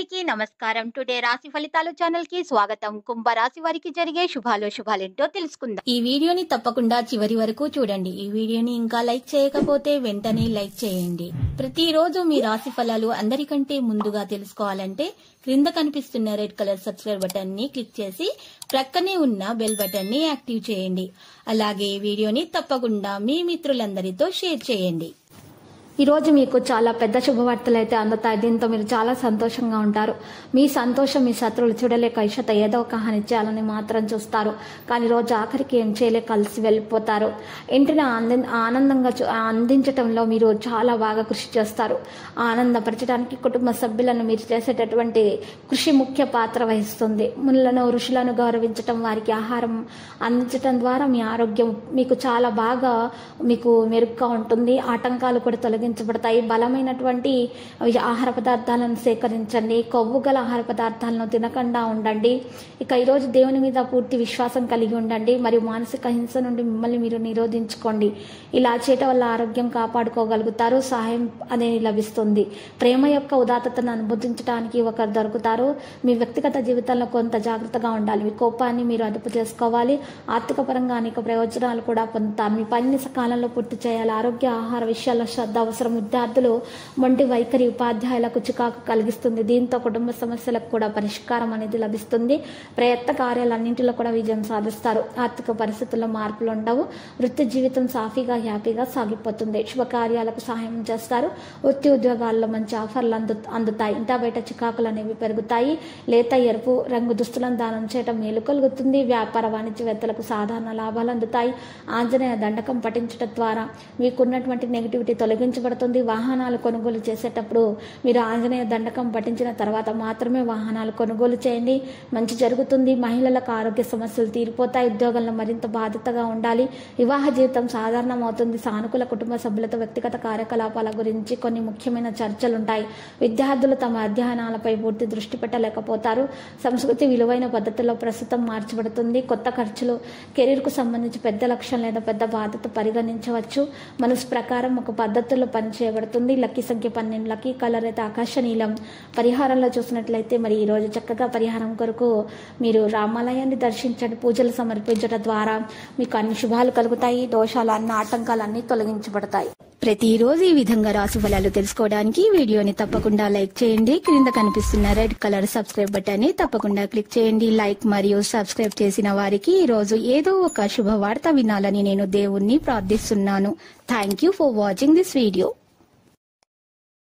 అందరికీ నమస్కారం టుడే రాశి ఫలితాలు ఛానల్ కి స్వాగతం కుంభ రాశి వారికి జరిగే శుభాలు శుభాలేంటో తెలుసుకుందాం ఈ వీడియోని తప్పకుండా చివరి వరకు చూడండి ఈ వీడియోని ఇంకా లైక్ చేయకపోతే వెంటనే లైక్ చేయండి ప్రతిరోజు మీ రాశి ఫలాలు అందరికంటే ముందుగా తెలుసుకోవాలంటే క్రింద కనిపిస్తున్న రెడ్ కలర్ సబ్స్క్రైబ్ బటన్ ని క్లిక్ చేసి ప్రక్కనే ఉన్న బెల్ బటన్ ని యాక్టివ్ చేయండి అలాగే ఈ వీడియోని తప్పకుండా మీ మిత్రులందరితో షేర్ చేయండి ఈ రోజు మీకు చాలా పెద్ద శుభవార్తలు అయితే అందుతాయి దీంతో మీరు చాలా సంతోషంగా ఉంటారు మీ సంతోషం మీ శత్రువులు చూడలేక ఇషత ఏదో ఒక హాని చేయాలని మాత్రం చూస్తారు కానీ రోజు ఆఖరికి ఏం చేయలేక కలిసి వెళ్ళిపోతారు ఇంటిని అంది ఆనందంగా చూ- అందించటంలో మీరు చాలా బాగా కృషి చేస్తారు ఆనందపరచడానికి కుటుంబ సభ్యులను మీరు చేసేటటువంటి కృషి ముఖ్య పాత్ర వహిస్తుంది మునులను ఋషులను గౌరవించటం వారికి ఆహారం అందించటం ద్వారా మీ ఆరోగ్యం మీకు చాలా బాగా మీకు మెరుగ్గా ఉంటుంది ఆటంకాలు కూడా తొలగించబడతాయి బలమైనటువంటి ఆహార పదార్థాలను సేకరించండి కొవ్వు గల ఆహార పదార్థాలను తినకుండా ఉండండి ఇక ఈరోజు దేవుని మీద పూర్తి విశ్వాసం కలిగి ఉండండి మరియు మానసిక హింస నుండి మిమ్మల్ని మీరు నిరోధించుకోండి ఇలా చేయటం వల్ల ఆరోగ్యం కాపాడుకోగలుగుతారు సహాయం అనేది లభిస్తుంది ప్రేమ యొక్క ఉదాత్తతను అనుభూతించడానికి ఒకరు దొరుకుతారు మీ వ్యక్తిగత జీవితంలో కొంత జాగ్రత్తగా ఉండాలి మీ కోపాన్ని మీరు అదుపు చేసుకోవాలి ఆర్థిక పరంగా అనేక ప్రయోజనాలు కూడా పొందుతారు మీ పనిని సకాలంలో పూర్తి చేయాలి ఆరోగ్య ఆహార విషయాల్లో శ్రద్ధ అవసరం విద్యార్థులు మొండి వైఖరి ఉపాధ్యాయులకు చికాకు కలిగిస్తుంది దీంతో కుటుంబ సమస్యలకు కూడా పరిష్కారం అనేది లభిస్తుంది ప్రయత్న కార్యాలన్నింటిలో కూడా విజయం సాధిస్తారు ఆర్థిక పరిస్థితుల్లో మార్పులు ఉండవు వృత్తి జీవితం సాఫీగా హ్యాపీగా సాగిపోతుంది శుభకార్యాలకు సహాయం చేస్తారు వృత్తి ఉద్యోగాల్లో మంచి ఆఫర్లు అందు అందుతాయి ఇంటా బయట చికాకులు అనేవి పెరుగుతాయి లేత ఎరుపు రంగు దుస్తులను దానం చేయడం మేలు కలుగుతుంది వ్యాపార వాణిజ్యవేత్తలకు సాధారణ లాభాలు అందుతాయి ఆంజనేయ దండకం పఠించడం ద్వారా మీకున్నటువంటి నెగిటివిటీ తొలగించబడుతుంది వాహనాలు కొనుగోలు చేసేటప్పుడు మీరు ఆంజనేయ దండకం పఠించిన తర్వాత మాత్రమే వాహనాలు కొనుగోలు చేయండి మంచి జరుగుతుంది మహిళలకు ఆరోగ్య సమస్యలు తీరిపోతాయి ఉద్యోగంలో మరింత బాధ్యతగా ఉండాలి వివాహ జీవితం సాధారణం అవుతుంది సానుకూల కుటుంబ సభ్యులతో వ్యక్తిగత కార్యకలాపాల గురించి కొన్ని ముఖ్యమైన చర్చలు ఉంటాయి విద్యార్థులు తమ అధ్యయనాలపై పూర్తి దృష్టి పెట్టలేకపోతారు సంస్కృతి విలువైన పద్ధతిలో ప్రస్తుతం మార్చబడుతుంది కొత్త ఖర్చులు కెరీర్కు సంబంధించి పెద్ద లక్ష్యం లేదా పెద్ద బాధ్యత పరిగణించవచ్చు మనసు ప్రకారం ఒక పద్ధతిలో పని చేయబడుతుంది లక్కీ సంఖ్య పన్నెండు లక్కీ కలర్ అయితే ఆకాశ నీలం పరిహారంలో చూసినట్లయితే మరి ఈ రోజు చక్కగా పరిహారం కొరకు మీరు రామాలయాన్ని దర్శించండి పూజలు సమర్పించడం ద్వారా మీకు అన్ని శుభాలు కలుగుతాయి దోషాలు అన్ని ఆటంకాలు అన్ని తొలగించబడతాయి ప్రతిరోజు ఈ విధంగా రాసు ఫలాలు తెలుసుకోవడానికి ఈ వీడియోని తప్పకుండా లైక్ చేయండి క్రింద కనిపిస్తున్న రెడ్ కలర్ సబ్స్క్రైబ్ బటన్ ని తప్పకుండా క్లిక్ చేయండి లైక్ మరియు సబ్స్క్రైబ్ చేసిన వారికి ఈ రోజు ఏదో ఒక శుభవార్త వినాలని నేను దేవుణ్ణి ప్రార్థిస్తున్నాను thank you for watching this video